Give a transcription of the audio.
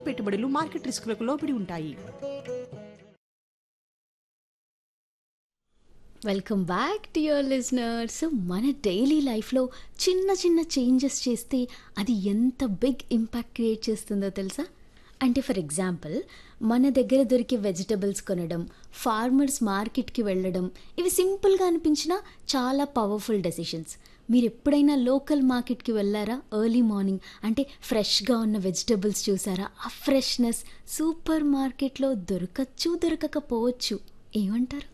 పెట్టుబడులు మార్కెట్ రిస్కులకు లోబడి ఉంటాయి welcome back to your listeners మన డైలీ లైఫ్లో చిన్న చిన్న చేంజెస్ చేస్తే అది ఎంత బిగ్ ఇంపాక్ట్ క్రియేట్ చేస్తుందో తెలుసా అంటే ఫర్ ఎగ్జాంపుల్ మన దగ్గర దొరికే వెజిటబుల్స్ కొనడం ఫార్మర్స్ మార్కెట్కి వెళ్ళడం ఇవి సింపుల్గా అనిపించినా చాలా పవర్ఫుల్ డెసిషన్స్ మీరు ఎప్పుడైనా లోకల్ మార్కెట్కి వెళ్ళారా ఎర్లీ మార్నింగ్ అంటే ఫ్రెష్గా ఉన్న వెజిటబుల్స్ చూసారా ఆ ఫ్రెష్నెస్ సూపర్ మార్కెట్లో దొరకచ్చు దొరకకపోవచ్చు ఏమంటారు